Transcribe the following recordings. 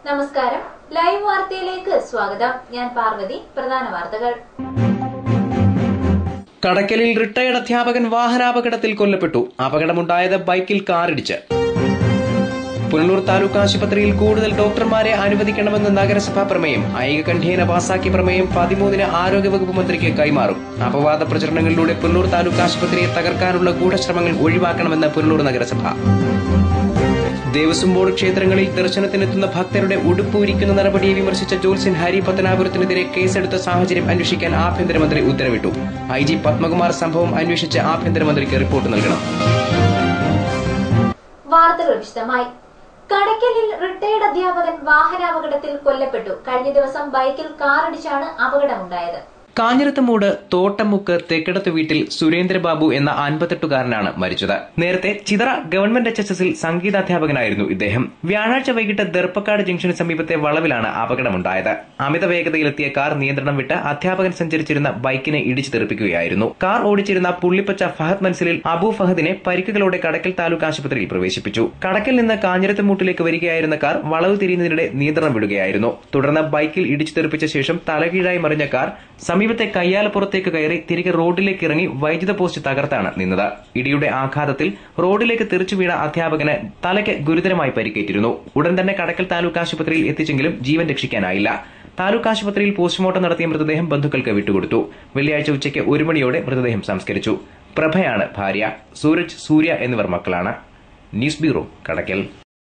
നമസ്കാരം ലൈവ് വാർത്തയിലേക്ക് സ്വാഗതം ഞാൻ പാർവതി പ്രധാന വാർത്തകൾ കടക്കലിൽ റിട്ടയർഡ് അധ്യാപകൻ വാഹനാപകടത്തിൽ കൊല്ലപ്പെട്ടു അപകടമുണ്ടായത് ബൈക്കിൽ കാറിടിച്ച് പുനലൂർ താലൂക്ക് ആശുപത്രിയിൽ കൂടുതൽ ഡോക്ടർമാരെ അനുവദിക്കണമെന്ന് നഗരസഭാ പ്രമേയം ഐകകണ്ഠേന പാസാക്കിയ പ്രമേയം പതിമൂന്നിന് ആരോഗ്യവകുപ്പ് മന്ത്രിക്ക് കൈമാറും അപവാദ പ്രചരണങ്ങളിലൂടെ പുനലൂർ താലൂക്ക് ആശുപത്രിയെ തകർക്കാനുള്ള ഗൂഢശ്രമങ്ങൾ ഒഴിവാക്കണമെന്ന് പുനലൂർ നഗരസഭ ദേവസ്വം ബോർഡ് ക്ഷേത്രങ്ങളിൽ ദർശനത്തിനെത്തുന്ന ഭക്തരുടെ ഉടുപ്പ് ഉരിക്കുന്ന നടപടിയെ വിമർശിച്ച ജോത്സ്യൻ ഹരി പത്തനാപുരത്തിനെതിരെ കേസെടുത്ത സാഹചര്യം അന്വേഷിക്കാൻ ആഭ്യന്തരമന്ത്രി ഉത്തരവിട്ടു ഐ ജി പത്മകുമാർ സംഭവം അന്വേഷിച്ച് ആഭ്യന്തരമന്ത്രിക്ക് റിപ്പോർട്ട് നൽകണം വാർത്തകൾ വിശദമായി കടയ്ക്കലിൽ റിട്ടയർഡ് അധ്യാപകൻ വാഹനാപകടത്തിൽ കൊല്ലപ്പെട്ടു കഴിഞ്ഞ ദിവസം ബൈക്കിൽ കാറിടിച്ചാണ് അപകടമുണ്ടായത് കാഞ്ഞിരത്തമൂട് തോട്ടമുക്ക് തെക്കിടത്ത് വീട്ടിൽ സുരേന്ദ്രബാബു എന്ന അൻപത്തെട്ടുകാരനാണ് മരിച്ചത് നേരത്തെ ചിതറ ഗവൺമെന്റ് എച്ച് എസ് എസിൽ സംഗീതാധ്യാപകനായിരുന്നു ഇദ്ദേഹം വ്യാഴാഴ്ച വൈകിട്ട് ദർപ്പക്കാട് ജംഗ്ഷന് സമീപത്തെ വളവിലാണ് അപകടമുണ്ടായത് അമിത വേഗതയിലെത്തിയ കാർ നിയന്ത്രണം വിട്ട് അധ്യാപകൻ സഞ്ചരിച്ചിരുന്ന ബൈക്കിനെ ഇടിച്ചു തെറിപ്പിക്കുകയായിരുന്നു കാർ ഓടിച്ചിരുന്ന പുള്ളിപ്പച്ച ഫഹദ് മൻസിലിൽ അബു ഫഹദിനെ പരിക്കുകളോടെ കടക്കൽ താലൂക്ക് ആശുപത്രിയിൽ പ്രവേശിപ്പിച്ചു കടക്കൽ നിന്ന് കാഞ്ഞിരത്തുമൂട്ടിലേക്ക് വരികയായിരുന്ന കാർ വളവ് തിരിയുന്നതിനിടെ നിയന്ത്രണം വിടുകയായിരുന്നു തുടർന്ന് ബൈക്കിൽ ഇടിച്ചു തെറിപ്പിച്ച ശേഷം തലകീഴായി മറിഞ്ഞ കാർ സമീപത്തെ കയ്യാലപ്പുറത്തേക്ക് കയറി തിരികെ റോഡിലേക്ക് ഇറങ്ങി വൈദ്യുത പോസ്റ്റ് തകർത്താണ് നിന്നത് ഇടിയുടെ ആഘാതത്തിൽ റോഡിലേക്ക് തെറിച്ചു വീണ അധ്യാപകന് തലയ്ക്ക് ഗുരുതരമായി പരിക്കേറ്റിരുന്നു ഉടൻ തന്നെ കടക്കൽ താലൂക്ക് ആശുപത്രിയിൽ എത്തിച്ചെങ്കിലും ജീവൻ രക്ഷിക്കാനായില്ല താലൂക്ക് ആശുപത്രിയിൽ പോസ്റ്റ്മോർട്ടം നടത്തിയ മൃതദേഹം ബന്ധുക്കൾക്ക് വിട്ടുകൊടുത്തു വെള്ളിയാഴ്ച ഉച്ചയ്ക്ക് ഒരു മണിയോടെ മൃതദേഹം സംസ്കരിച്ചു പ്രഭയാണ് ഭാര്യ സൂരജ് സൂര്യ എന്നിവർ മക്കളാണ് ന്യൂസ് ബ്യൂറോ കടക്കൽ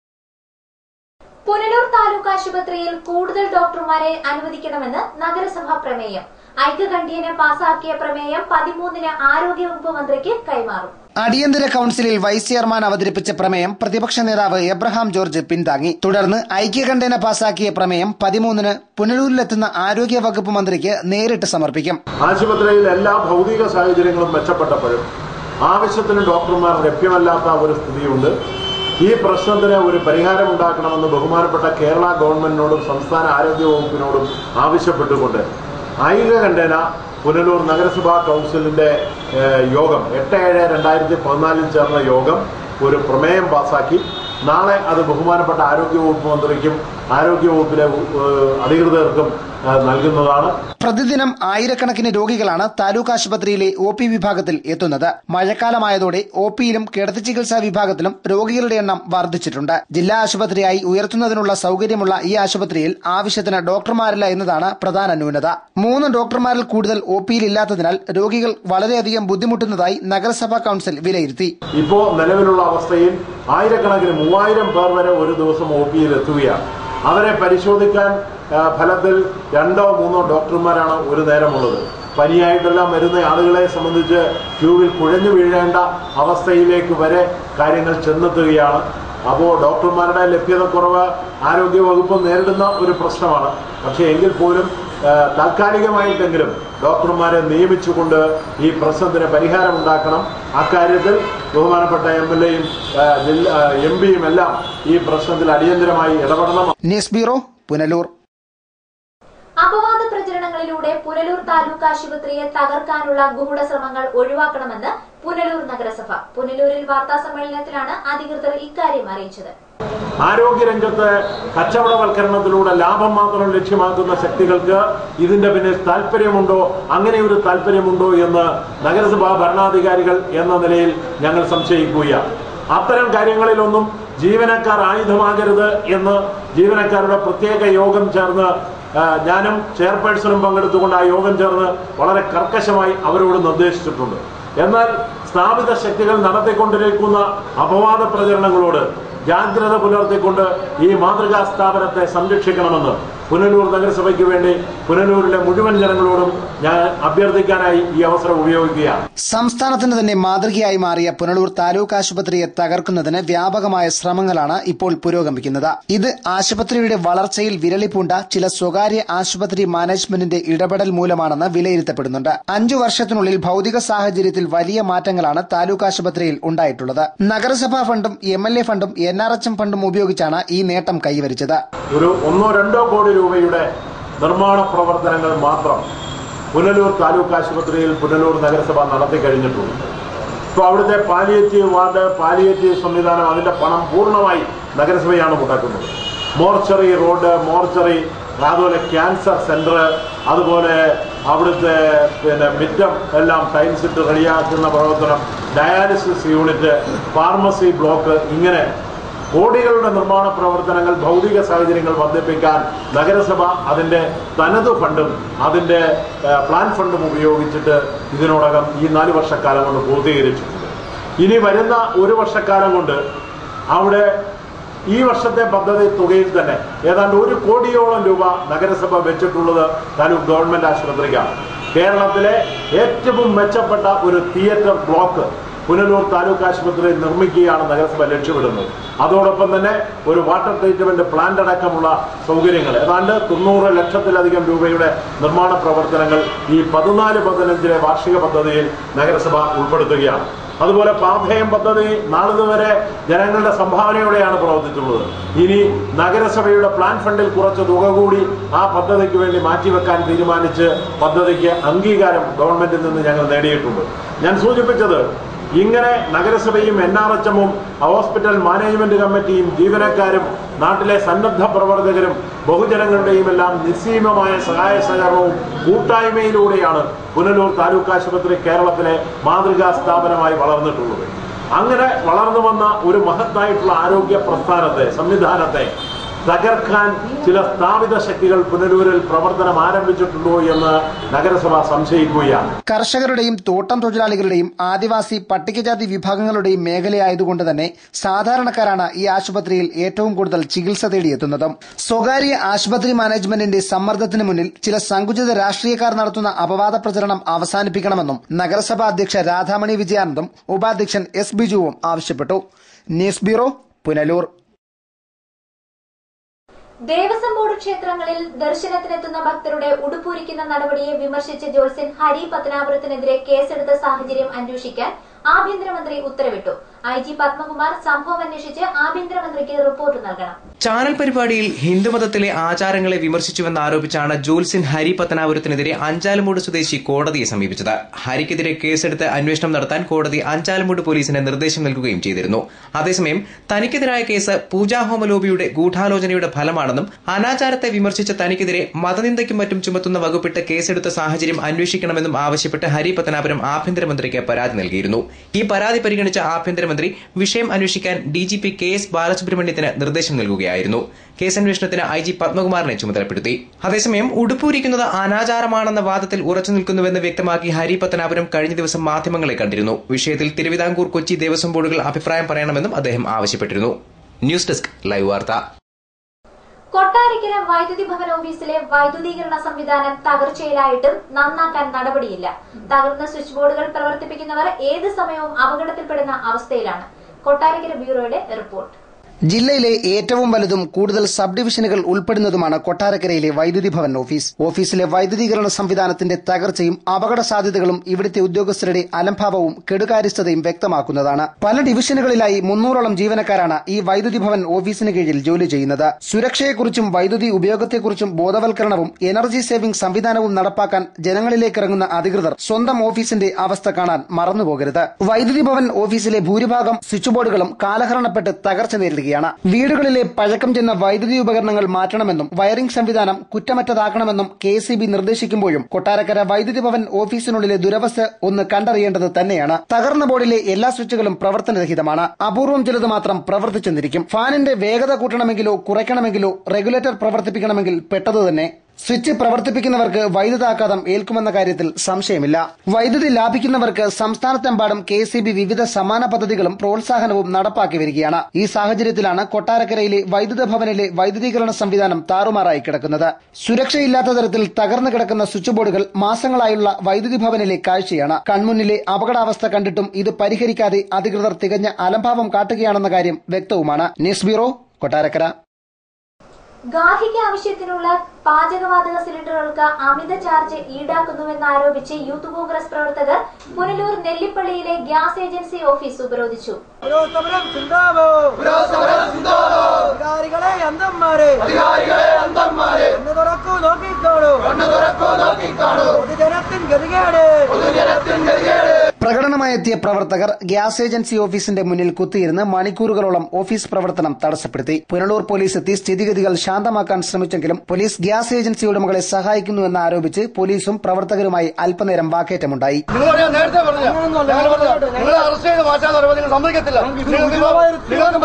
പുനലൂർ താലൂക്ക് ആശുപത്രിയിൽ കൂടുതൽ ഡോക്ടർമാരെ അനുവദിക്കണമെന്ന് നഗരസഭാ പ്രമേയം ഐക്യകണ്ഠ്യേന പാസാക്കിയ പ്രമേയം പതിമൂന്നിന് ആരോഗ്യവകുപ്പ് മന്ത്രിക്ക് കൈമാറും അടിയന്തര കൌൺസിലിൽ വൈസ് ചെയർമാൻ അവതരിപ്പിച്ച പ്രമേയം പ്രതിപക്ഷ നേതാവ് എബ്രഹാം ജോർജ് പിന്താങ്ങി തുടർന്ന് ഐക്യകണ്ഠേന പാസാക്കിയ പ്രമേയം പതിമൂന്നിന് പുനലൂരിലെത്തുന്ന ആരോഗ്യ വകുപ്പ് മന്ത്രിക്ക് നേരിട്ട് സമർപ്പിക്കും ആശുപത്രിയിൽ എല്ലാ ഭൗതിക സാഹചര്യങ്ങളും മെച്ചപ്പെട്ടപ്പോഴും ആവശ്യത്തിന് ഡോക്ടർമാർ ലഭ്യമല്ലാത്ത ഒരു സ്ഥിതിയുണ്ട് ഈ പ്രശ്നത്തിന് ഒരു പരിഹാരം ഉണ്ടാക്കണമെന്ന് ബഹുമാനപ്പെട്ട കേരള ഗവൺമെന്റിനോടും സംസ്ഥാന ആരോഗ്യ വകുപ്പിനോടും ആവശ്യപ്പെട്ടുകൊണ്ട് ഐകകണ്ഠേന പുനലൂർ നഗരസഭാ കൗൺസിലിന്റെ ഏഹ്, യോഗം എട്ട് ഏഴ് രണ്ടായിരത്തി പതിനാലിൽ ചേർന്ന യോഗം ഒരു പ്രമേയം പാസാക്കി നാളെ അത് ബഹുമാനപ്പെട്ട ആരോഗ്യ വകുപ്പ് മന്ത്രിക്കും ആരോഗ്യ വകുപ്പിലെ ഏഹ്, അധികൃതർക്കും ഏഹ്, നൽകുന്നതാണ് പ്രതിദിനം ആയിരക്കണക്കിന് രോഗികളാണ് താലൂക്ക് ആശുപത്രിയിലെ ഒ പി വിഭാഗത്തിൽ എത്തുന്നത് മഴക്കാലമായതോടെ ഒ പിയിലും കിടത്തി ചികിത്സാ വിഭാഗത്തിലും രോഗികളുടെ എണ്ണം വർദ്ധിച്ചിട്ടുണ്ട് ജില്ലാ ആശുപത്രിയായി ഉയർത്തുന്നതിനുള്ള സൗകര്യമുള്ള ഈ ആശുപത്രിയിൽ ആവശ്യത്തിന് ഡോക്ടർമാരില്ല എന്നതാണ് പ്രധാന ന്യൂനത മൂന്ന് ഡോക്ടർമാരിൽ കൂടുതൽ ഒ പിയിൽ ഇല്ലാത്തതിനാൽ രോഗികൾ വളരെയധികം ബുദ്ധിമുട്ടുന്നതായി നഗരസഭാ കൌൺസിൽ വിലയിരുത്തി ഇപ്പോൾ നിലവിലുള്ള അവസ്ഥയിൽ ആയിരക്കണക്കിന് മൂവായിരം പേർ വരെ ഒരു ദിവസം ഒ പിയിൽ എത്തുകയാണ് അവരെ പരിശോധിക്കാൻ ആ, ഫലത്തിൽ രണ്ടോ മൂന്നോ ഡോക്ടർമാരാണ് ഒരു നേരമുള്ളത് പനിയായിട്ടെല്ലാം വരുന്ന ആളുകളെ സംബന്ധിച്ച് ക്യൂവിൽ കുഴഞ്ഞു വീഴേണ്ട അവസ്ഥയിലേക്ക് വരെ കാര്യങ്ങൾ ചെന്നെത്തുകയാണ് അപ്പോൾ ഡോക്ടർമാരുടെ ലഭ്യതക്കുറവ് ആരോഗ്യ വകുപ്പ് നേരിടുന്ന ഒരു പ്രശ്നമാണ് പക്ഷേ എങ്കിൽ പോലും ആ, താൽക്കാലികമായിട്ടെങ്കിലും ഡോക്ടർമാരെ നിയമിച്ചുകൊണ്ട് ഈ പ്രശ്നത്തിന് പരിഹാരം ഉണ്ടാക്കണം അക്കാര്യത്തിൽ ബഹുമാനപ്പെട്ട എം എൽ എയും ജില്ലാ എം പിയും എല്ലാം ഈ പ്രശ്നത്തിൽ അടിയന്തരമായി ഇടപെടണം ന്യൂസ് ബ്യൂറോ പുനലൂർ അപവാദ പ്രചരണങ്ങളിലൂടെ പുനലൂർ താലൂക്ക് ആശുപത്രിയെ തകർക്കാനുള്ള ഗൂഢശ്രമങ്ങൾ ഒഴിവാക്കണമെന്ന് പുനലൂർ നഗരസഭ പുനലൂരിൽ വാർത്താ സമ്മേളനത്തിലാണ് അധികൃതർ ഇക്കാര്യം അറിയിച്ചത് ആരോഗ്യരംഗത്ത് കച്ചവടവൽക്കരണത്തിലൂടെ ലാഭം മാത്രം ലക്ഷ്യമാക്കുന്ന ശക്തികൾക്ക് ഇതിന്റെ പിന്നിൽ താല്പര്യമുണ്ടോ അങ്ങനെ ഒരു താല്പര്യമുണ്ടോ എന്ന് നഗരസഭാ ഭരണാധികാരികൾ എന്ന നിലയിൽ ഞങ്ങൾ സംശയിക്കുകയാണ് അത്തരം കാര്യങ്ങളിലൊന്നും ജീവനക്കാർ ആയുധമാകരുത് എന്ന് ജീവനക്കാരുടെ പ്രത്യേക യോഗം ചേർന്ന് ആ, ഞാനും ചെയർപേഴ്സണും പങ്കെടുത്തുകൊണ്ട് ആ യോഗം ചേർന്ന് വളരെ കർക്കശമായി അവരോട് നിർദ്ദേശിച്ചിട്ടുണ്ട് എന്നാൽ സ്ഥാപിത ശക്തികൾ നടത്തിക്കൊണ്ടിരിക്കുന്ന അപവാദ പ്രചരണങ്ങളോട് ജാഗ്രത പുലർത്തിക്കൊണ്ട് ഈ മാതൃകാ സ്ഥാപനത്തെ സംരക്ഷിക്കണമെന്ന് പുനലൂർ നഗരസഭയ്ക്ക് വേണ്ടി പുനലൂരിലെ മുഴുവൻ ജനങ്ങളോടും ഞാൻ അഭ്യർത്ഥിക്കാനായി ഈ അവസരം ഉപയോഗിക്കുകയാണ് സംസ്ഥാനത്തിന് തന്നെ മാതൃകയായി മാറിയ പുനലൂർ താലൂക്ക് ആശുപത്രിയെ തകർക്കുന്നതിന് വ്യാപകമായ ശ്രമങ്ങളാണ് ഇപ്പോൾ പുരോഗമിക്കുന്നത് ഇത് ആശുപത്രിയുടെ വളർച്ചയിൽ വിരളിപ്പൂണ്ട ചില സ്വകാര്യ ആശുപത്രി മാനേജ്മെന്റിന്റെ ഇടപെടൽ മൂലമാണെന്ന് വിലയിരുത്തപ്പെടുന്നുണ്ട് അഞ്ചു വർഷത്തിനുള്ളിൽ ഭൗതിക സാഹചര്യത്തിൽ വലിയ മാറ്റങ്ങളാണ് താലൂക്ക് ആശുപത്രിയിൽ ഉണ്ടായിട്ടുള്ളത് നഗരസഭാ ഫണ്ടും എം എൽ എ ഫണ്ടും എൻ ആർ എച്ച് എം ഫണ്ടും ഉപയോഗിച്ചാണ് ഈ നേട്ടം കൈവരിച്ചത് ഒരു ഒന്നോ രണ്ടോ കോടി രൂപയുടെ നിർമ്മാണ പ്രവർത്തനങ്ങൾ മാത്രം പുനലൂർ താലൂക്ക് ആശുപത്രിയിൽ പുനലൂർ നഗരസഭ നടത്തി കഴിഞ്ഞിട്ടുണ്ട് ഇപ്പോൾ അവിടുത്തെ പാലിയേറ്റീവ് വാർഡ് പാലിയേറ്റീവ് സംവിധാനം അതിന്റെ പണം പൂർണ്ണമായി നഗരസഭയാണ് മുടക്കുന്നത് മോർച്ചറി റോഡ് മോർച്ചറി അതുപോലെ ക്യാൻസർ സെന്റർ അതുപോലെ അവിടുത്തെ പിന്നെ മിറ്റം എല്ലാം ടൈൽസ് ഇട്ട് റെഡിയാക്കുന്ന പ്രവർത്തനം ഡയാലിസിസ് യൂണിറ്റ് ഫാർമസി ബ്ലോക്ക് ഇങ്ങനെ കോടികളുടെ നിർമ്മാണ പ്രവർത്തനങ്ങൾ ഭൗതിക സാഹചര്യങ്ങൾ വർദ്ധിപ്പിക്കാൻ നഗരസഭ അതിന്റെ തനത് ഫണ്ടും അതിന്റെ ഏഹ്, പ്ലാൻ ഫണ്ടും ഉപയോഗിച്ചിട്ട് ഇതിനോടകം ഈ നാല് വർഷക്കാലം കൊണ്ട് പൂർത്തീകരിച്ചിട്ടുണ്ട് ഇനി വരുന്ന ഒരു വർഷക്കാലം കൊണ്ട് അവിടെ ഈ വർഷത്തെ പദ്ധതി തുകയിൽ തന്നെ ഏതാണ്ട് ഒരു കോടിയോളം രൂപ നഗരസഭ വെച്ചിട്ടുള്ളത് താലൂക്ക് ഗവൺമെന്റ് ആശുപത്രിക്കാണ് കേരളത്തിലെ ഏറ്റവും മെച്ചപ്പെട്ട ഒരു തിയേറ്റർ ബ്ലോക്ക് പുനലൂർ താലൂക്ക് ആശുപത്രിയിൽ നിർമ്മിക്കുകയാണ് നഗരസഭ ലക്ഷ്യമിടുന്നത് അതോടൊപ്പം തന്നെ ഒരു വാട്ടർ ട്രീറ്റ്മെന്റ് പ്ലാന്റ് അടക്കമുള്ള സൗകര്യങ്ങൾ ഏതാണ്ട് തൊണ്ണൂറ് ലക്ഷത്തിലധികം രൂപയുടെ നിർമ്മാണ പ്രവർത്തനങ്ങൾ ഈ പതിനാല് പതിനഞ്ചിലെ വാർഷിക പദ്ധതിയിൽ നഗരസഭ ഉൾപ്പെടുത്തുകയാണ് അതുപോലെ പാഥേയം പദ്ധതി നാളിതുവരെ ജനങ്ങളുടെ സംഭാവനയോടെയാണ് പ്രവർത്തിച്ചിട്ടുള്ളത് ഇനി നഗരസഭയുടെ പ്ലാൻ ഫണ്ടിൽ കുറച്ച് തുക കൂടി ആ പദ്ധതിക്ക് വേണ്ടി മാറ്റിവെക്കാൻ തീരുമാനിച്ച് പദ്ധതിക്ക് അംഗീകാരം ഗവൺമെന്റിൽ നിന്ന് ഞങ്ങൾ നേടിയിട്ടുണ്ട് ഞാൻ സൂചിപ്പിച്ചത് ഇങ്ങനെ നഗരസഭയും എൻ ആർ എച്ച് എമ്മും ഹോസ്പിറ്റൽ മാനേജ്മെന്റ് കമ്മിറ്റിയും ജീവനക്കാരും നാട്ടിലെ സന്നദ്ധ പ്രവർത്തകരും ബഹുജനങ്ങളുടെയും എല്ലാം നിസ്സീമമായ സഹായ സഹകരണവും കൂട്ടായ്മയിലൂടെയാണ് പുനലൂർ താലൂക്ക് ആശുപത്രി കേരളത്തിലെ മാതൃകാ സ്ഥാപനമായി വളർന്നിട്ടുള്ളത് അങ്ങനെ വളർന്നു വന്ന ഒരു മഹത്തായിട്ടുള്ള ആരോഗ്യ പ്രസ്ഥാനത്തെ സംവിധാനത്തെ തകർക്കാൻ ചില സ്ഥാപിത ശക്തികൾ പുനലൂരിൽ പ്രവർത്തനം ആരംഭിച്ചിട്ടുണ്ടോ എന്ന് നഗരസഭ സംശയിക്കുകയാണ് കർഷകരുടെയും തോട്ടം തൊഴിലാളികളുടെയും ആദിവാസി പട്ടികജാതി വിഭാഗങ്ങളുടെയും മേഖലയായതുകൊണ്ട് തന്നെ സാധാരണക്കാരാണ് ഈ ആശുപത്രിയിൽ ഏറ്റവും കൂടുതൽ ചികിത്സ തേടിയെത്തുന്നത് സ്വകാര്യ ആശുപത്രി മാനേജ്മെന്റിന്റെ സമ്മർദ്ദത്തിന് മുന്നിൽ ചില സങ്കുചിത രാഷ്ട്രീയക്കാർ നടത്തുന്ന അപവാദ പ്രചരണം അവസാനിപ്പിക്കണമെന്നും നഗരസഭാ അധ്യക്ഷ രാധാമണി വിജയാനന്ദും ഉപാധ്യക്ഷൻ എസ് ബിജുവും ആവശ്യപ്പെട്ടു news bureau Punalur Devaswom board ക്ഷേത്രങ്ങളിൽ ദർശനത്തിനെത്തുന്ന ഭക്തരുടെ ഉടുപ്പൂരിക്കുന്ന നടപടിയെ വിമർശിച്ച ജോത്സ്യൻ ഹരി പത്തനാപുരത്തിനെതിരെ കേസെടുത്ത സാഹചര്യം അന്വേഷിക്കാൻ ആഭ്യന്തരമന്ത്രി ഉത്തരവിട്ടു ഐ ജി പത്മകുമാർ സംഭവം അന്വേഷിച്ച് ആഭ്യന്തരമന്ത്രിക്ക് റിപ്പോർട്ട് നൽകണം ചാനൽ പരിപാടിയിൽ ഹിന്ദുമതത്തിലെ ആചാരങ്ങളെ വിമർശിച്ചുവെന്ന് ആരോപിച്ചാണ് ജോൽസിൻ ഹരി പത്തനാപുരത്തിനെതിരെ അഞ്ചാലുമൂട് സ്വദേശി കോടതിയെ സമീപിച്ചത് ഹരിക്കെതിരെ കേസെടുത്ത് അന്വേഷണം നടത്താൻ കോടതി അഞ്ചാലുമൂട് പോലീസിന് നിർദ്ദേശം നൽകുകയും ചെയ്തിരുന്നു അതേസമയം തനിക്കെതിരായ കേസ് പൂജാഹോമ ലോബിയുടെ ഗൂഢാലോചനയുടെ ഫലമാണെന്നും അനാചാരത്തെ വിമർശിച്ച തനിക്കെതിരെ മതനിന്ദയ്ക്കും മറ്റും ചുമത്തുന്ന വകുപ്പിട്ട് കേസെടുത്ത സാഹചര്യം അന്വേഷിക്കണമെന്നും ആവശ്യപ്പെട്ട് ഹരി പത്തനാപുരം ആഭ്യന്തരമന്ത്രിക്ക് പരാതി നൽകിയിരുന്നു ഈ പരാതി പരിഗണിച്ച ആഭ്യന്തരമന്ത്രി വിഷയം അന്വേഷിക്കാൻ ഡിജിപി കെ എസ് ബാലസുബ്രഹ്മണ്യത്തിന് നിർദ്ദേശം നൽകുകയായിരുന്നു കേസ് അന്വേഷണത്തിന് ഐ ജി പത്മകുമാറിനെ ചുമതലപ്പെടുത്തി അതേസമയം ഉടുപ്പൂരിക്കുന്നത് അനാചാരമാണെന്ന വാദത്തിൽ ഉറച്ചു നിൽക്കുന്നുവെന്ന് വ്യക്തമാക്കി ഹരി പത്തനാപുരം കഴിഞ്ഞ ദിവസം മാധ്യമങ്ങളെ കണ്ടിരുന്നു വിഷയത്തിൽ തിരുവിതാംകൂർ കൊച്ചി ദേവസ്വം ബോർഡുകൾ അഭിപ്രായം പറയണമെന്നും അദ്ദേഹം ആവശ്യപ്പെട്ടിരുന്നു ന്യൂസ് ഡെസ്ക് ലൈവ് വാർത്ത കൊട്ടാരക്കര വൈദ്യുതി ഭവൻ ഓഫീസിലെ വൈദ്യുതീകരണ സംവിധാനം തകർച്ചയിലായിട്ടും നന്നാക്കാൻ നടപടിയില്ല തകർന്ന സ്വിച്ച് ബോർഡുകൾ പ്രവർത്തിപ്പിക്കുന്നവർ ഏത് സമയവും അപകടത്തിൽപ്പെടുന്ന അവസ്ഥയിലാണ് കൊട്ടാരക്കര ബ്യൂറോയുടെ റിപ്പോർട്ട് ജില്ലയിലെ ഏറ്റവും വലുതും കൂടുതൽ സബ് ഡിവിഷനുകൾ ഉൾപ്പെടുന്നതുമാണ് കൊട്ടാരക്കരയിലെ വൈദ്യുതി ഭവൻ ഓഫീസ് ഓഫീസിലെ വൈദ്യുതീകരണ സംവിധാനത്തിന്റെ തകർച്ചയും അപകട സാധ്യതകളും ഇവിടുത്തെ ഉദ്യോഗസ്ഥരുടെ അലംഭാവവും കെടുകാര്യസ്ഥതയും വ്യക്തമാക്കുന്നതാണ് പല ഡിവിഷനുകളിലായി മുന്നൂറോളം ജീവനക്കാരാണ് ഈ വൈദ്യുതി ഭവൻ ഓഫീസിന് കീഴിൽ ജോലി ചെയ്യുന്നത് സുരക്ഷയെക്കുറിച്ചും വൈദ്യുതി ഉപയോഗത്തെക്കുറിച്ചും ബോധവൽക്കരണവും എനർജി സേവിംഗ് സംവിധാനവും നടപ്പാക്കാൻ ജനങ്ങളിലേക്ക് ഇറങ്ങുന്ന അധികൃതർ സ്വന്തം ഓഫീസിന്റെ അവസ്ഥ കാണാൻ മറന്നുപോകരുത് വൈദ്യുതി ഭവൻ ഓഫീസിലെ ഭൂരിഭാഗം സ്വിച്ച് ബോർഡുകളും കാലഹരണപ്പെട്ട് തകർച്ച നേരിടുകയാണ് വീടുകളിലെ പഴക്കം ചെന്ന വൈദ്യുതി ഉപകരണങ്ങൾ മാറ്റണമെന്നും വയറിംഗ് സംവിധാനം കുറ്റമറ്റതാക്കണമെന്നും കെ സി ബി നിർദ്ദേശിക്കുമ്പോഴും കൊട്ടാരക്കര വൈദ്യുതി ഭവൻ ഓഫീസിനുള്ളിലെ ദുരവസ്ഥ ഒന്ന് കണ്ടറിയേണ്ടത് തന്നെയാണ് തകർന്ന ബോർഡിലെ എല്ലാ സ്വിച്ചുകളും പ്രവർത്തനരഹിതമാണ് അപൂർവം ചിലത് മാത്രം പ്രവർത്തിച്ചെന്നിരിക്കും ഫാനിന്റെ വേഗത കൂട്ടണമെങ്കിലോ കുറയ്ക്കണമെങ്കിലോ റെഗുലേറ്റർ പ്രവർത്തിപ്പിക്കണമെങ്കിൽ പെട്ടത് തന്നെ സ്വിച്ച് പ്രവർത്തിപ്പിക്കുന്നവർക്ക് വൈദ്യുതാഘാതം ഏൽക്കുമെന്ന കാര്യത്തിൽ സംശയമില്ല വൈദ്യുതി ലാഭിക്കുന്നവർക്ക് സംസ്ഥാനത്തെമ്പാടും കെ സി ബി വിവിധ സമാന പദ്ധതികളും പ്രോത്സാഹനവും നടപ്പാക്കി വരികയാണ് ഈ സാഹചര്യത്തിലാണ് കൊട്ടാരക്കരയിലെ വൈദ്യുത ഭവനിലെ വൈദ്യുതീകരണ സംവിധാനം താറുമാറായി കിടക്കുന്നത് സുരക്ഷയില്ലാത്ത തരത്തിൽ തകർന്നു കിടക്കുന്ന സ്വിച്ച് ബോർഡുകൾ മാസങ്ങളായുള്ള വൈദ്യുതി ഭവനിലെ കാഴ്ചയാണ് കൺമുന്നിലെ അപകടാവസ്ഥ കണ്ടിട്ടും ഇത് പരിഹരിക്കാതെ അധികൃതർ തികഞ്ഞ അലംഭാവം കാട്ടുകയാണെന്ന കാര്യം വ്യക്തവുമാണ് ന്യൂസ് ബ്യൂറോ കൊട്ടാരക്കര ഗാർഹിക ആവശ്യത്തിനുള്ള പാചകവാതക സിലിണ്ടറുകൾക്ക് അമിത ചാർജ് ഈടാക്കുന്നുവെന്നാരോപിച്ച് യൂത്ത് കോൺഗ്രസ് പ്രവർത്തകർ പുനലൂർ നെല്ലിപ്പള്ളിയിലെ ഗ്യാസ് ഏജൻസി ഓഫീസ് ഉപരോധിച്ചു പുരോസമരം ചിന്താവോ പുരോസമരം ചിന്താവോ അധികാരികളെ അന്തന്മാരെ അധികാരികളെ അന്തന്മാരെ കണ്ണു തുറക്കൂ നോക്കിക്കാണൂ കണ്ണു തുറക്കൂ നോക്കിക്കാണൂ പൊതുജനത്തിൻ ഗതികേട് പൊതുജനത്തിൻ ഗതികേട് പ്രകടനമായെത്തിയ പ്രവർത്തകർ ഗ്യാസ് ഏജൻസി ഓഫീസിന്റെ മുന്നിൽ കുത്തിയിരുന്ന് മണിക്കൂറുകളോളം ഓഫീസ് പ്രവർത്തനം തടസ്സപ്പെടുത്തി പുനലൂർ പോലീസ് എത്തി സ്ഥിതിഗതികൾ ശാന്തമാക്കാൻ ശ്രമിച്ചെങ്കിലും പോലീസ് ഗ്യാസ് ഏജൻസി ഉടമകളെ സഹായിക്കുന്നുവെന്ന് ആരോപിച്ച് പോലീസും പ്രവർത്തകരുമായി അല്പനേരം വാക്കേറ്റമുണ്ടായി നിങ്ങളോട് ഞാൻ നേരത്തെ പറഞ്ഞു ഞങ്ങൾ പറഞ്ഞു നിങ്ങളെ അറസ്റ്റ് ചെയ്ത് മാറ്റാൻ നടപടി നിങ്ങൾ സമ്മതിക്കത്തില്ല നിങ്ങൾക്ക് നിങ്ങൾക്ക്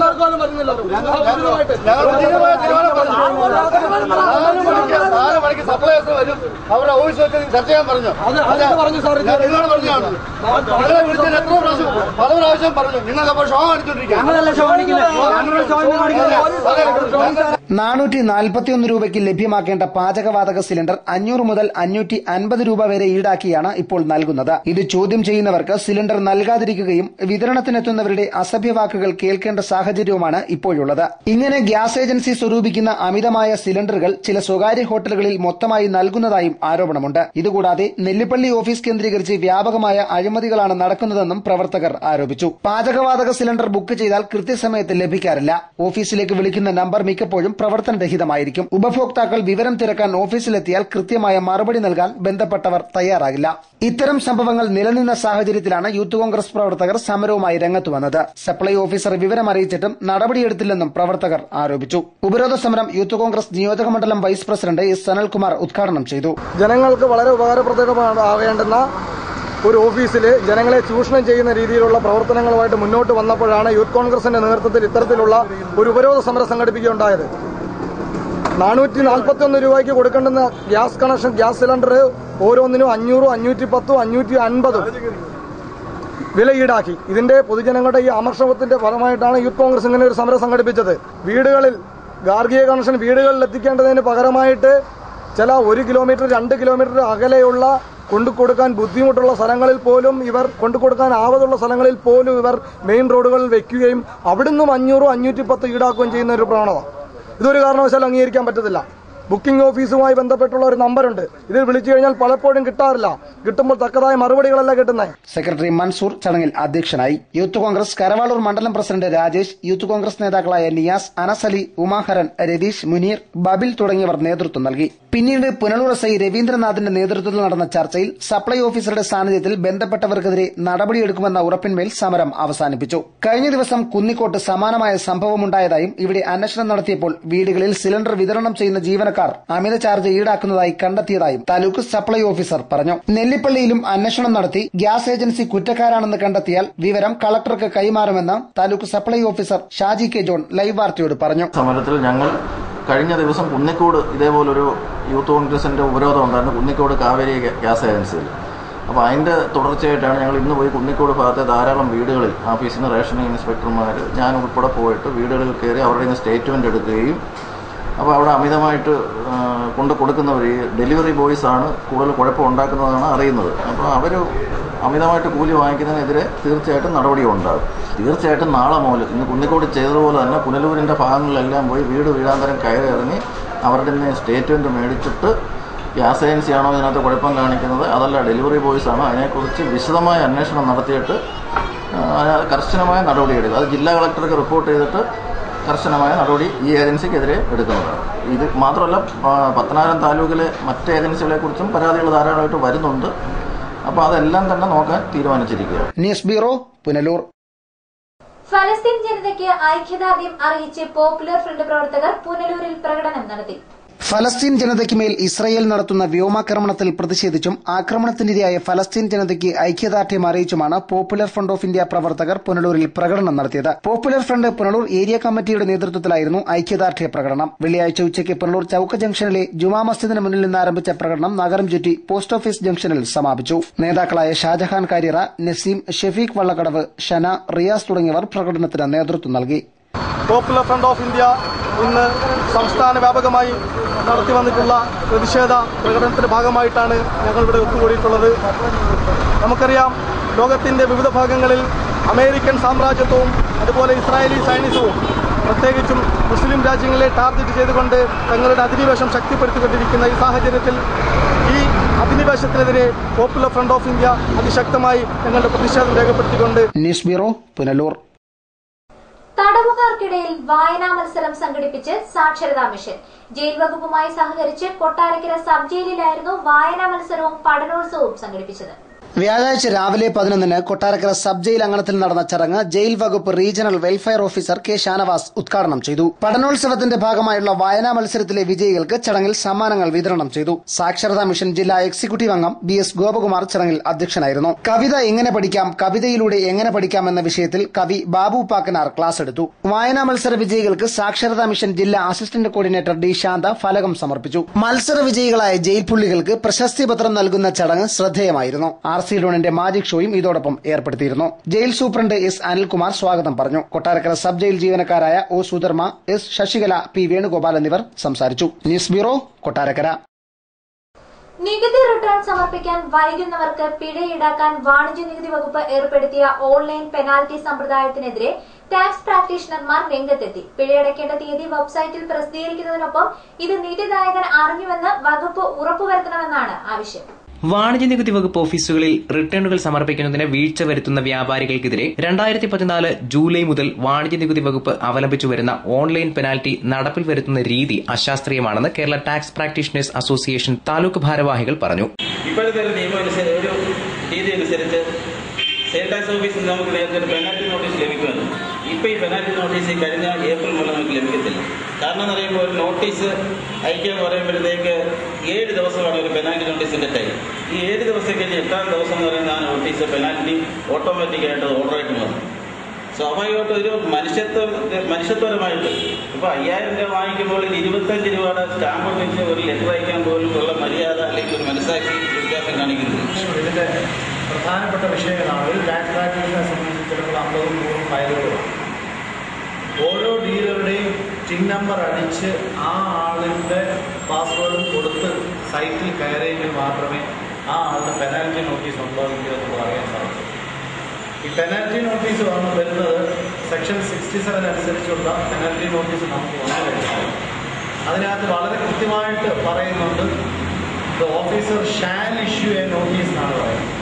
ഞങ്ങൾ ഉചിതമായ തീരുമാനം പറഞ്ഞു നാല് മണിക്ക് നാല് മണിക്ക് സപ്ലൈസ് വരും അവരുടെ ഓഫീസ് വെച്ച് ചർച്ച ചെയ്യാൻ പറഞ്ഞു ഞാൻ നിങ്ങളോട് പറഞ്ഞാണ് നിങ്ങളെ വിളിച്ചതിന് എത്ര പ്രാവശ്യം പല പ്രാവശ്യം പറഞ്ഞു നിങ്ങൾക്ക് അപ്പോൾ ഷോ അടിച്ചോണ്ടിരിക്കുക നാനൂറ്റി നാൽപ്പത്തിയൊന്ന് രൂപയ്ക്ക് ലഭ്യമാക്കേണ്ട പാചകവാതക സിലിണ്ടർ അഞ്ഞൂറ് മുതൽ അഞ്ഞൂറ്റി അൻപത് രൂപ വരെ ഈടാക്കിയാണ് ഇപ്പോൾ നൽകുന്നത് ഇത് ചോദ്യം ചെയ്യുന്നവർക്ക് സിലിണ്ടർ നൽകാതിരിക്കുകയും വിതരണത്തിനെത്തുന്നവരുടെ അസഭ്യവാക്കുകൾ കേൾക്കേണ്ട സാഹചര്യവുമാണ് ഇപ്പോഴുള്ളത് ഇങ്ങനെ ഗ്യാസ് ഏജൻസി സ്വരൂപിക്കുന്ന അമിതമായ സിലിണ്ടറുകൾ ചില സ്വകാര്യ ഹോട്ടലുകളിൽ മൊത്തമായി നൽകുന്നതായും ആരോപണമുണ്ട് ഇതുകൂടാതെ നെല്ലിപ്പള്ളി ഓഫീസ് കേന്ദ്രീകരിച്ച് വ്യാപകമായ അഴിമതികളാണ് നടക്കുന്നതെന്നും പ്രവർത്തകർ ആരോപിച്ചു പാചകവാതക സിലിണ്ടർ ബുക്ക് ചെയ്താൽ കൃത്യസമയത്ത് ലഭിക്കാറില്ല ഓഫീസിലേക്ക് വിളിക്കുന്ന നമ്പർ മിക്കപ്പോഴും പ്രവർത്തനരഹിതമായിരിക്കും ഉപഭോക്താക്കൾ വിവരം തിരക്കാൻ ഓഫീസിലെത്തിയാൽ കൃത്യമായ മറുപടി നൽകാൻ ബന്ധപ്പെട്ടവർ തയ്യാറാകില്ല ഇത്തരം സംഭവങ്ങൾ നിലനിന്ന സാഹചര്യത്തിലാണ് യൂത്ത് കോൺഗ്രസ് പ്രവർത്തകർ സമരവുമായി രംഗത്ത് വന്നത് സപ്ലൈ ഓഫീസർ വിവരം അറിയിച്ചിട്ടും നടപടിയെടുത്തില്ലെന്നും പ്രവർത്തകർ ആരോപിച്ചു ഉപരോധ സമരം യൂത്ത് കോൺഗ്രസ് നിയോജക മണ്ഡലം വൈസ് പ്രസിഡന്റ് എസ് സനൽകുമാർ ഉദ്ഘാടനം ചെയ്തു ജനങ്ങൾക്ക് വളരെ ഉപകാരപ്രദമാണ് ആവേണ്ടുന്ന ഒരു ഓഫീസിൽ ജനങ്ങളെ ചൂഷണം ചെയ്യുന്ന രീതിയിലുള്ള പ്രവർത്തനങ്ങളുമായിട്ട് മുന്നോട്ട് വന്നപ്പോഴാണ് യൂത്ത് കോൺഗ്രസിന്റെ നേതൃത്വത്തിൽ ഇത്തരത്തിലുള്ള ഒരു ഉപരോധ സമരം സംഘടിപ്പിക്കുകയുണ്ടായത് നാനൂറ്റി നാൽപ്പത്തി ഒന്ന് രൂപയ്ക്ക് കൊടുക്കേണ്ടുന്ന ഗ്യാസ് കണക്ഷൻ ഗ്യാസ് സിലിണ്ടർ ഓരോന്നിനും അഞ്ഞൂറും അഞ്ഞൂറ്റി പത്തും അഞ്ഞൂറ്റി അൻപതും വില ഈടാക്കി ഇതിന്റെ പൊതുജനങ്ങളുടെ ഈ അമർഷത്തിന്റെ ഫലമായിട്ടാണ് യൂത്ത് കോൺഗ്രസ് ഇങ്ങനെ ഒരു സമരം സംഘടിപ്പിച്ചത് വീടുകളിൽ ഗാർഹിക കണക്ഷൻ വീടുകളിൽ എത്തിക്കേണ്ടതിന് പകരമായിട്ട് ചില ഒരു കിലോമീറ്റർ രണ്ട് കിലോമീറ്റർ അകലെയുള്ള കൊണ്ടു കൊടുക്കാൻ ബുദ്ധിമുട്ടുള്ള സ്ഥലങ്ങളിൽ പോലും ഇവർ കൊണ്ടു കൊടുക്കാൻ ആവതുള്ള സ്ഥലങ്ങളിൽ പോലും ഇവർ മെയിൻ റോഡുകളിൽ വെക്കുകയും അവിടുന്നും അഞ്ഞൂറും അഞ്ഞൂറ്റി പത്ത് ഈടാക്കുകയും ചെയ്യുന്ന ഒരു പ്രവണത ഇതൊരു കാരണവശാലും അംഗീകരിക്കാൻ പറ്റത്തില്ല ബുക്കിംഗ് ഓഫീസുമായി ബന്ധപ്പെട്ടുള്ള ഒരു നമ്പറുണ്ട് ഇതിൽ വിളിച്ചു കഴിഞ്ഞാൽ പലപ്പോഴും കിട്ടാറില്ല കിട്ടുമ്പോൾ തക്കതായ മറുപടികളല്ല കിട്ടുന്നത് സെക്രട്ടറി മൻസൂർ ചടങ്ങിൽ അധ്യക്ഷനായി യൂത്ത് കോൺഗ്രസ് കരവാളൂർ മണ്ഡലം പ്രസിഡന്റ് രാജേഷ് യൂത്ത് കോൺഗ്രസ് നേതാക്കളായ നിയാസ് അനസലി ഉമാഹരൻ രതീഷ് മുനീർ ബബിൽ തുടങ്ങിയവർ നേതൃത്വം നൽകി പിന്നീട് പുനലൂർ എസ് ഐ രവീന്ദ്രനാഥിന്റെ നേതൃത്വത്തിൽ നടന്ന ചർച്ചയിൽ സപ്ലൈ ഓഫീസറുടെ സാന്നിധ്യത്തിൽ ബന്ധപ്പെട്ടവർക്കെതിരെ നടപടിയെടുക്കുമെന്ന ഉറപ്പിന്മേൽ സമരം അവസാനിപ്പിച്ചു കഴിഞ്ഞ ദിവസം കുന്നിക്കോട്ട് സമാനമായ സംഭവമുണ്ടായതായും ഇവിടെ അന്വേഷണം നടത്തിയപ്പോൾ വീടുകളിൽ സിലിണ്ടർ വിതരണം ചെയ്യുന്ന ജീവനക്കാർ അമിത ചാർജ് ഈടാക്കുന്നതായി കണ്ടെത്തിയതായും താലൂക്ക് സപ്ലൈ ഓഫീസർ പറഞ്ഞു നെല്ലിപ്പള്ളിയിലും അന്വേഷണം നടത്തി ഗ്യാസ് ഏജൻസി കുറ്റക്കാരാണെന്ന് കണ്ടെത്തിയാൽ വിവരം കളക്ടർക്ക് കൈമാറുമെന്ന് taluk supply officer Shaji K John live വാർത്തയോട് പറഞ്ഞു സമരത്തിൽ ഞങ്ങൾ കഴിഞ്ഞ ദിവസം കുന്നിക്കോട് ഇതേപോലൊരു യൂത്ത് കോൺഗ്രസിന്റെ ഉപരോധം ഉണ്ടായിരുന്നു കുന്നിക്കോട് കാവേരി ഗ്യാസ് ഏജൻസിയിൽ അപ്പോൾ അതിന്റെ തുടർച്ചയായിട്ടാണ് ഞങ്ങൾ ഇന്ന് പോയി കുന്നിക്കോട് ഭാഗത്തെ ധാരാളം വീടുകളിൽ ഓഫീസിൽ നിന്ന് റേഷനിങ് ഇൻസ്പെക്ടർമാർ ഞാൻ ഉൾപ്പെടെ പോയിട്ട് വീടുകളിൽ കയറി അവരുടെ നിന്ന് സ്റ്റേറ്റ്മെന്റ് എടുക്കുകയും അപ്പോൾ അവിടെ അമിതമായിട്ട് ആ, കൊണ്ട് കൊടുക്കുന്നവർ ഈ ഡെലിവറി ബോയ്സ് ആണ് കൂടുതൽ കുഴപ്പം ഉണ്ടാക്കുന്നതാണ് അറിയുന്നത് അപ്പോൾ അവർ അമിതമായിട്ട് കൂലി വാങ്ങിക്കുന്നതിനെതിരെ തീർച്ചയായിട്ടും നടപടി ഉണ്ടാകും തീർച്ചയായിട്ടും നാളെ മുതൽ ഇന്ന് കുന്നിക്കോട് ചെയ്തതുപോലെ തന്നെ പുനലൂരിൻ്റെ ഭാഗങ്ങളിലെല്ലാം പോയി വീട് വീടാന്തരം കയറി ഇറങ്ങി അവരുടെ നിന്ന് സ്റ്റേറ്റ്മെൻറ്റ് മേടിച്ചിട്ട് ഗ്യാസ് ഏജൻസിയാണോ ഇതിനകത്ത് കുഴപ്പം കാണിക്കുന്നത് അതല്ല ഡെലിവറി ബോയ്സ് ആണോ അതിനെക്കുറിച്ച് വിശദമായ അന്വേഷണം നടത്തിയിട്ട് ആ, അതിനകത്ത് കർശനമായ നടപടിയെടുക്കുക അത് ജില്ലാ കളക്ടർക്ക് റിപ്പോർട്ട് ചെയ്തിട്ട് കർശനമായ നടപടി ഈ ഏജൻസിക്കെതിരെ എടുക്കുന്നതാണ് ഇത് മാത്രമല്ല ആ, പത്തനാപുരം താലൂക്കിലെ മറ്റ് ഏജൻസികളെ കുറിച്ചും പരാതികൾ ധാരാളമായിട്ട് വരുന്നുണ്ട് അപ്പോൾ അതെല്ലാം തന്നെ നോക്കാൻ തീരുമാനിച്ചിരിക്കുക ന്യൂസ് ബ്യൂറോ പുനലൂർ ഫലസ്തീൻ ജനതയ്ക്ക് ഐക്യദാർഢ്യം അറിയിച്ച് പോപ്പുലർ ഫ്രണ്ട് പ്രവർത്തകർ പുനലൂരിൽ പ്രകടനം നടത്തി ഫലസ്തീൻ ജനതയ്ക്ക് മേൽ ഇസ്രയേൽ നടത്തുന്ന വ്യോമാക്രമണത്തിൽ പ്രതിഷേധിച്ചും ആക്രമണത്തിനിരയായ ഫലസ്തീൻ ജനതയ്ക്ക് ഐക്യദാർഢ്യം അറിയിച്ചുമാണ് പോപ്പുലർ ഫ്രണ്ട് ഓഫ് ഇന്ത്യ പ്രവർത്തകർ പുനലൂരിൽ പ്രകടനം നടത്തിയത് പോപ്പുലർ ഫ്രണ്ട് പുനലൂർ ഏരിയ കമ്മിറ്റിയുടെ നേതൃത്വത്തിലായിരുന്നു ഐക്യദാർഢ്യ പ്രകടനം വെള്ളിയാഴ്ച ഉച്ചയ്ക്ക് പുനലൂർ ചൌക്ക ജംഗ്ഷനിലെ ജുമാ മസ്ജിദിന് മുന്നിൽ നിന്ന് ആരംഭിച്ച പ്രകടനം നഗരം ചുറ്റി പോസ്റ്റ് ഓഫീസ് ജംഗ്ഷനിൽ സമാപിച്ചു നേതാക്കളായ ഷാജഹാൻ കാരിറ നസീം ഷെഫീഖ് വള്ളക്കടവ് ഷന റിയാസ് തുടങ്ങിയവർ പ്രകടനത്തിന് നേതൃത്വം നൽകി പോപ്പുലർ ഫ്രണ്ട് ഓഫ് ഇന്ത്യ ഇന്ന് സംസ്ഥാന വ്യാപകമായി നടത്തി വന്നിട്ടുള്ള പ്രതിഷേധ പ്രകടനത്തിന്റെ ഭാഗമായിട്ടാണ് ഞങ്ങൾ ഇവിടെ ഒത്തുകൂടിയിട്ടുള്ളത് നമുക്കറിയാം ലോകത്തിന്റെ വിവിധ ഭാഗങ്ങളിൽ അമേരിക്കൻ സാമ്രാജ്യത്വവും അതുപോലെ ഇസ്രായേലി സൈനികവും പ്രത്യേകിച്ചും മുസ്ലിം രാജ്യങ്ങളെ ടാർഗറ്റ് ചെയ്തുകൊണ്ട് തങ്ങളുടെ അധിനിവേശം ശക്തിപ്പെടുത്തിക്കൊണ്ടിരിക്കുന്ന ഈ സാഹചര്യത്തിൽ ഈ അധിനിവേശത്തിനെതിരെ പോപ്പുലർ ഫ്രണ്ട് ഓഫ് ഇന്ത്യ അതിശക്തമായി ഞങ്ങളുടെ പ്രതിഷേധം രേഖപ്പെടുത്തിക്കൊണ്ട് ന്യൂസ് ബ്യൂറോ പുനലൂർ തടവുകാർക്കിടയിൽ വായനാ മത്സരം സംഘടിപ്പിച്ച് സാക്ഷരതാ മിഷൻ ജയിൽ വകുപ്പുമായി സഹകരിച്ച് കൊട്ടാരക്കര സബ് ജയിലിലായിരുന്നു വായനാ മത്സരവും പഠനോത്സവവും സംഘടിപ്പിച്ചത് വ്യാഴാഴ്ച രാവിലെ പതിനൊന്നിന് കൊട്ടാരക്കര സബ് ജയിൽ അങ്കണത്തിൽ നടന്ന ചടങ്ങ് ജയിൽ വകുപ്പ് regional welfare officer K Shanavas ഉദ്ഘാടനം ചെയ്തു പഠനോത്സവത്തിന്റെ ഭാഗമായുള്ള വായനാ മത്സരത്തിലെ വിജയികൾക്ക് ചടങ്ങിൽ സമ്മാനങ്ങൾ വിതരണം ചെയ്തു സാക്ഷരതാ മിഷൻ ജില്ലാ എക്സിക്യൂട്ടീവ് അംഗം ബി എസ് ഗോപകുമാർ ചടങ്ങിൽ അധ്യക്ഷനായിരുന്നു കവിത എങ്ങനെ പഠിക്കാം കവിതയിലൂടെ എങ്ങനെ പഠിക്കാം എന്ന വിഷയത്തിൽ കവി ബാബു പാക്കനാർ ക്ലാസ് എടുത്തു വായനാ മത്സര വിജയികൾക്ക് സാക്ഷരതാ മിഷൻ ജില്ലാ അസിസ്റ്റന്റ് കോർഡിനേറ്റർ ഡി ശാന്ത ഫലകം സമർപ്പിച്ചു മത്സര വിജയികളായ ജയിൽ പുള്ളികൾക്ക് പ്രശസ്തി പത്രം നൽകുന്ന ചടങ്ങ് ശ്രദ്ധേയമായിരുന്നു ആർ സി ഡോണിന്റെ മാജിക് ഷോയും ഇതോടൊപ്പം ഏർപ്പെടുത്തിയിരുന്നു ജയിൽ സൂപ്രണ്ട് എസ് അനിൽകുമാർ സ്വാഗതം പറഞ്ഞു കൊട്ടാരക്കര സബ് ജയിൽ ജീവനക്കാരായ O Sudharma S Sasikala P Venugopal എന്നിവർ സംസാരിച്ചു ന്യൂസ് ബ്യൂറോ കൊട്ടാരക്കര നികുതി റിട്ടേൺ സമർപ്പിക്കാൻ വൈകുന്നവർക്ക് പിഴ ഈടാക്കാൻ വാണിജ്യ നികുതി വകുപ്പ് ഏർപ്പെടുത്തിയ ഓൺലൈൻ പെനാൽറ്റി സമ്പ്രദായത്തിനെതിരെ ടാക്സ് പ്രാക്ടീഷണർമാർ രംഗത്തെത്തി പിഴയടയ്ക്കേണ്ട തീയതി വെബ്സൈറ്റിൽ പ്രസിദ്ധീകരിക്കുന്നതിനൊപ്പം ഇത് നികുതിദായകൻ അറിഞ്ഞുവെന്ന് വകുപ്പ് ഉറപ്പുവരുത്തണമെന്നാണ് ആവശ്യം വാണിജ്യ നികുതി വകുപ്പ് ഓഫീസുകളിൽ റിട്ടേണുകൾ സമർപ്പിക്കുന്നതിന് വീഴ്ച വരുത്തുന്ന വ്യാപാരികൾക്കെതിരെ രണ്ടായിരത്തി പതിനാല് ജൂലൈ മുതൽ വാണിജ്യ നികുതി വകുപ്പ് അവലംബിച്ചു വരുന്ന ഓൺലൈൻ പെനാൽറ്റി നടപ്പിൽ വരുത്തുന്ന രീതി അശാസ്ത്രീയമാണെന്ന് Kerala tax practitioners association taluk ഭാരവാഹികൾ പറഞ്ഞു ഇപ്പോഴത്തെ ഒരു നിയമം അനുസരിച്ച് ഒരു രീതി അനുസരിച്ച് സെയിൽ ടാക്സ് ഓഫീസിൽ നിന്ന് നമുക്ക് നേരത്തെ ഒരു പെനാൽറ്റി നോട്ടീസ് ലഭിക്കുമെന്ന് ഇപ്പോൾ ഈ പെനാൽറ്റി നോട്ടീസ് ഈ കഴിഞ്ഞ ഏപ്രിൽ മുതൽ നമുക്ക് ലഭിക്കത്തില്ല കാരണം എന്ന് പറയുമ്പോൾ ഒരു നോട്ടീസ് അയക്കാൻ പറയുമ്പോഴത്തേക്ക് ഏഴ് ദിവസമാണ് ഒരു പെനാൽറ്റി നോട്ടീസിന്റെ ടൈം ഈ ഏഴ് ദിവസം കഴിഞ്ഞ് എട്ടാം ദിവസം എന്ന് പറയുന്ന ആ നോട്ടീസ് പെനാൽറ്റി ഓട്ടോമാറ്റിക്കായിട്ട് ഓർഡറായിട്ട് മാറും സ്വാഭാവികമായിട്ടും ഒരു മനുഷ്യത്വം മനുഷ്യത്വപരമായിട്ട് ഇപ്പൊ അയ്യായിരം രൂപ വാങ്ങിക്കുമ്പോൾ ഒരു ഇരുപത്തഞ്ച് രൂപയുടെ സ്റ്റാമ്പ് വെച്ച് ഒരു ലെറ്റർ അയക്കാൻ പോലും ഉള്ള മര്യാദ അല്ലെങ്കിൽ ഒരു മനസ്സാക്ഷി വ്യത്യാസം കാണിക്കുന്നുണ്ട് ഇതിന്റെ പ്രധാനപ്പെട്ട വിഷയങ്ങളാണ് ഒരു ടാക്സ് പ്രാക്ടീസിനെ സംബന്ധിച്ചിടത്തോളം അമ്പതും നൂറും ഫയലുകളാണ് ഓരോ ഡീലറുടെയും ടിൻ നമ്പർ അടിച്ച് ആ ആളിന്റെ പാസ്വേഡും കൊടുത്ത് സൈറ്റിൽ കയറിയെങ്കിൽ മാത്രമേ ആ ആളുടെ പെനാൽറ്റി നോട്ടീസ് ഉണ്ടോ ഇല്ലയോ എന്ന് പറയാൻ സാധിക്കൂ ഈ പെനാൽറ്റി നോട്ടീസ് വന്ന് വരുന്നത് സെക്ഷൻ സിക്സ്റ്റി സെവൻ അനുസരിച്ചുള്ള പെനാൽറ്റി നോട്ടീസ് നമുക്ക് വന്നു കഴിഞ്ഞാൽ അതിനകത്ത് വളരെ കൃത്യമായിട്ട് പറയുന്നുണ്ട് the officer shall issue a notice എന്നാണ് പറയുന്നത്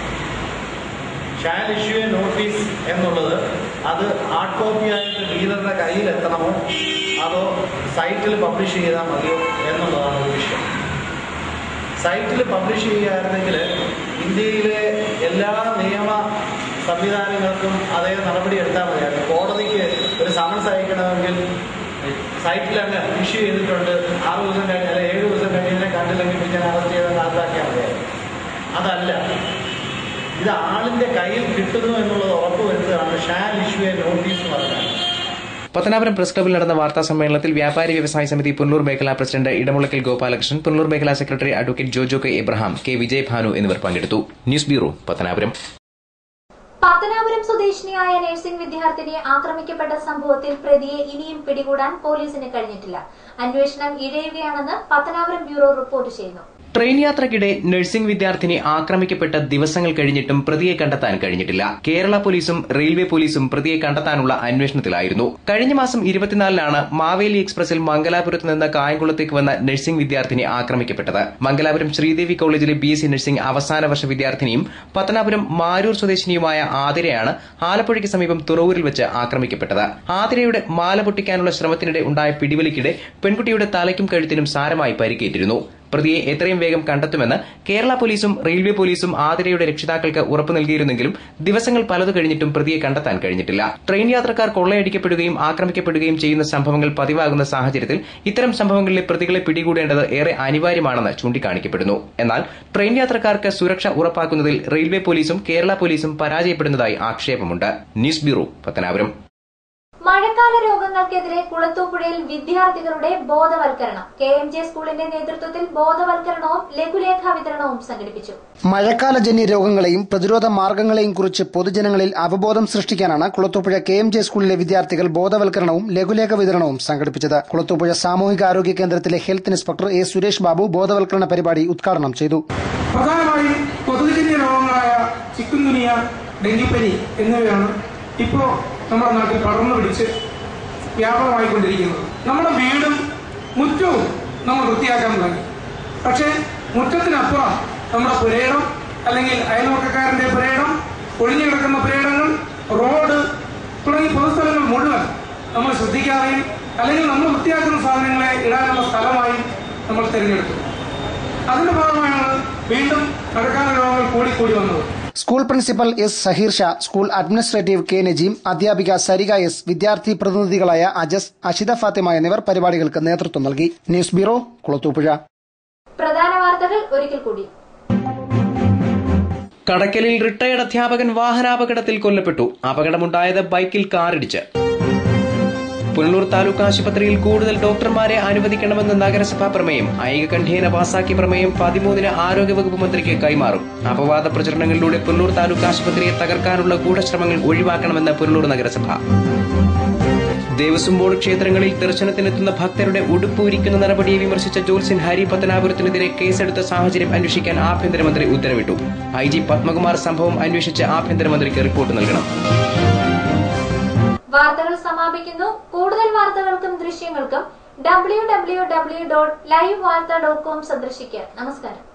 ഷാൽ ഇഷ്യൂ എ നോട്ടീസ് എന്നുള്ളത് അത് ഹാർഡ് കോപ്പി ആയിട്ട് ഡീലറുടെ കയ്യിൽ എത്തണമോ അതോ സൈറ്റിൽ പബ്ലിഷ് ചെയ്താൽ മതിയോ എന്നുള്ളതാണ് ഒരു വിഷയം സൈറ്റിൽ പബ്ലിഷ് ചെയ്യുകയായിരുന്നെങ്കിൽ ഇന്ത്യയിലെ എല്ലാ നിയമ സംവിധാനങ്ങൾക്കും അതേ നടപടി എടുത്താൽ മതിയായിരുന്നു കോടതിക്ക് ഒരു സമൻസ് അയക്കണമെങ്കിൽ സൈറ്റിൽ അങ്ങ് ഇഷ്യൂ ചെയ്തിട്ടുണ്ട് ആറ് ദിവസം കഴിഞ്ഞ് അല്ലെ ഏഴ് ദിവസം കഴിഞ്ഞ് ഇതിനെ കണ്ടില്ലെങ്കിൽ പിന്നെ ഞാൻ അറസ്റ്റ് ചെയ്ത് അകത്താക്കിയാൽ മതിയായിരുന്നു അതല്ല ഇത് ആളിന്റെ കയ്യിൽ കിട്ടുന്നു എന്നുള്ളത് ഉറപ്പുവരുത്തുകയാണ് ഷാൽ ഇഷ്യൂ എ നോട്ടീസ് എന്ന് പറഞ്ഞാൽ പത്തനാപുരം പ്രസ് ക്ലബിൽ നടന്ന വാർത്താ സമ്മേളനത്തിൽ വ്യാപാരി വ്യവസായ സമിതി പുനലൂർ മേഖലാ പ്രസിഡന്റ് ഇടമുളക്കൽ ഗോപാലകൃഷ്ണൻ പുനലൂർ മേഖലാ secretary advocate Jojo K Abraham K Vijay Bhanu എന്നിവർ പങ്കെടുത്തു ന്യൂസ് ബ്യൂറോ പത്തനാപുരം പത്തനാപുരം സ്വദേശിനിയായ നഴ്സിംഗ് വിദ്യാർത്ഥിനിയെ ആക്രമിക്കപ്പെട്ട സംഭവത്തിൽ പ്രതിയെ ഇനിയും പിടികൂടാൻ പോലീസിന് കഴിഞ്ഞിട്ടില്ല അന്വേഷണം ഇഴയുകയാണെന്ന് പത്തനാപുരം ബ്യൂറോ റിപ്പോർട്ട് ചെയ്യുന്നു ട്രെയിൻ യാത്രക്കിടെ നഴ്സിംഗ് വിദ്യാർത്ഥിനി ആക്രമിക്കപ്പെട്ട ദിവസങ്ങൾ കഴിഞ്ഞിട്ടും പ്രതിയെ കണ്ടെത്താൻ കഴിഞ്ഞിട്ടില്ല കേരള പോലീസും റെയിൽവേ പോലീസും പ്രതിയെ കണ്ടെത്താനുള്ള അന്വേഷണത്തിലായിരുന്നു കഴിഞ്ഞ മാസം ഇരുപത്തിനാലിനാണ് മാവേലി എക്സ്പ്രസിൽ മംഗലാപുരത്ത് നിന്ന് കായംകുളത്തേക്ക് വന്ന നഴ്സിംഗ് വിദ്യാർത്ഥിനി ആക്രമിക്കപ്പെട്ടത് മംഗലാപുരം ശ്രീദേവി കോളേജിലെ ബി എസ് സി നഴ്സിംഗ് അവസാന വർഷ വിദ്യാർത്ഥിനിയും പത്തനാപുരം മാരൂർ സ്വദേശിനിയുമായ ആതിരയാണ് ആലപ്പുഴയ്ക്ക് സമീപം തുറവൂരിൽ വെച്ച് ആക്രമിക്കപ്പെട്ടത് ആതിരയുടെ മാല പൊട്ടിക്കാനുള്ള ശ്രമത്തിനിടെ ഉണ്ടായ പിടിവലിക്കിടെ പെൺകുട്ടിയുടെ തലയ്ക്കും കഴുത്തിനും സാരമായി പരിക്കേറ്റിരുന്നു പ്രതിയെ എത്രയും വേഗം കണ്ടെത്തുമെന്ന് കേരള പോലീസും റെയിൽവേ പോലീസും ആതിരയുടെ രക്ഷിതാക്കൾക്ക് ഉറപ്പു നൽകിയിരുന്നെങ്കിലും ദിവസങ്ങൾ പലതു കഴിഞ്ഞിട്ടും പ്രതിയെ കണ്ടെത്താൻ കഴിഞ്ഞിട്ടില്ല ട്രെയിൻ യാത്രക്കാർ കൊള്ളയടിക്കപ്പെടുകയും ആക്രമിക്കപ്പെടുകയും ചെയ്യുന്ന സംഭവങ്ങൾ പതിവാകുന്ന സാഹചര്യത്തിൽ ഇത്തരം സംഭവങ്ങളിലെ പ്രതികളെ പിടികൂടേണ്ടത് ഏറെ അനിവാര്യമാണെന്ന് ചൂണ്ടിക്കാണിക്കപ്പെടുന്നു എന്നാൽ ട്രെയിൻ യാത്രക്കാർക്ക് സുരക്ഷ ഉറപ്പാക്കുന്നതിൽ റെയിൽവേ പോലീസും കേരള പോലീസും പരാജയപ്പെടുന്നതായി ആക്ഷേപമുണ്ട് ന്യൂസ് ബ്യൂറോ പത്തനാപുരം മഴക്കാല രോഗങ്ങൾക്കെതിരെ കുളത്തൂപ്പുഴയിൽ വിദ്യാർത്ഥികളുടെ ബോധവൽക്കരണം കെ എം ജെ സ്കൂളിന്റെ നേതൃത്വത്തിൽ ബോധവൽക്കരണവും ലഘുലേഖാ വിതരണവും സംഘടിപ്പിച്ചു മഴക്കാലജന്യ രോഗങ്ങളെയും പ്രതിരോധ മാർഗങ്ങളെയും കുറിച്ച് പൊതുജനങ്ങളിൽ അവബോധം സൃഷ്ടിക്കാനാണ് കുളത്തൂപ്പുഴ കെ എം ജെ സ്കൂളിലെ വിദ്യാർത്ഥികൾ ബോധവൽക്കരണവും ലഘുലേഖ വിതരണവും സംഘടിപ്പിച്ചത് കുളത്തൂപ്പുഴ സാമൂഹിക ആരോഗ്യ കേന്ദ്രത്തിലെ health inspector A Suresh Babu ബോധവൽക്കരണ പരിപാടി ഉദ്ഘാടനം ചെയ്തു പ്രധാനമായും കൊതുകുജന്യ രോഗങ്ങളായ ചിക്കുൻകുനിയ ഡെങ്കിപ്പനി എന്നിവയാണ് ഇപ്പോൾ നമ്മുടെ നാട്ടിൽ പടർന്നു പിടിച്ച് വ്യാപകമായിക്കൊണ്ടിരിക്കുന്നത് നമ്മുടെ വീടും മുറ്റവും നമ്മൾ വൃത്തിയാക്കാൻ തുടങ്ങി പക്ഷേ മുറ്റത്തിനപ്പുറം നമ്മുടെ പുരയിടം അല്ലെങ്കിൽ അയൽവക്കക്കാരന്റെ പുരയിടം ഒഴിഞ്ഞു കിടക്കുന്ന പുരയിടങ്ങൾ റോഡ് തുടങ്ങി പൊതുസ്ഥലങ്ങൾ മുഴുവൻ നമ്മൾ ശ്രദ്ധിക്കാതെയും അല്ലെങ്കിൽ നമ്മൾ വൃത്തിയാക്കുന്ന സാധനങ്ങളെ ഇടാനുള്ള സ്ഥലമായി നമ്മൾ തിരഞ്ഞെടുത്തു അതിന്റെ ഭാഗമായാണ് വീണ്ടും മഴക്കാല രോഗങ്ങൾ കൂടിക്കൂടി വന്നത് school principal S Saheer Shah school administrative K Najeem അധ്യാപിക സരിക എസ് വിദ്യാർത്ഥി പ്രതിനിധികളായ അജസ് അഷിത ഫാത്തിമ എന്നിവർ പരിപാടികൾക്ക് നേതൃത്വം നൽകി ന്യൂസ് ബ്യൂറോ കുളത്തൂപ്പുഴ പ്രധാന വാർത്തകൾ ഒരിക്കൽ കൂടി കടക്കലിൽ റിട്ടയർഡ് അധ്യാപകൻ വാഹനാപകടത്തിൽ കൊല്ലപ്പെട്ടു അപകടമുണ്ടായത് ബൈക്കിൽ കാറിടിച്ച് പുനലൂർ താലൂക്ക് ആശുപത്രിയിൽ കൂടുതൽ ഡോക്ടർമാരെ അനുവദിക്കണമെന്ന് നഗരസഭാ പ്രമേയം ഐകകണ്ഠേന പാസാക്കിയ പ്രമേയം പതിമൂന്നിന് ആരോഗ്യവകുപ്പ് മന്ത്രിക്ക് കൈമാറും അപവാദ പ്രചരണങ്ങളിലൂടെ പുനലൂർ താലൂക്ക് ആശുപത്രിയെ തകർക്കാനുള്ള ഗൂഢശ്രമങ്ങൾ ഒഴിവാക്കണമെന്ന് പുനലൂർ നഗരസഭ ദേവസ്വം ബോർഡ് ക്ഷേത്രങ്ങളിൽ ദർശനത്തിനെത്തുന്ന ഭക്തരുടെ ഉടുപ്പൂരിക്കുന്ന നടപടിയെ വിമർശിച്ച ജോത്സ്യൻ ഹരി പത്തനാപുരത്തിനെതിരെ കേസെടുത്ത സാഹചര്യം അന്വേഷിക്കാൻ ആഭ്യന്തരമന്ത്രി ഉത്തരവിട്ടു ഐ ജി പത്മകുമാർ സംഭവം അന്വേഷിച്ച് ആഭ്യന്തരമന്ത്രിക്ക് റിപ്പോർട്ട് നൽകണം വാർത്തകൾ സമാപിക്കുന്നു കൂടുതൽ വാർത്തകൾക്കും ദൃശ്യങ്ങൾക്കും W W W dot live Vartha dot com സന്ദർശിക്കുക നമസ്കാരം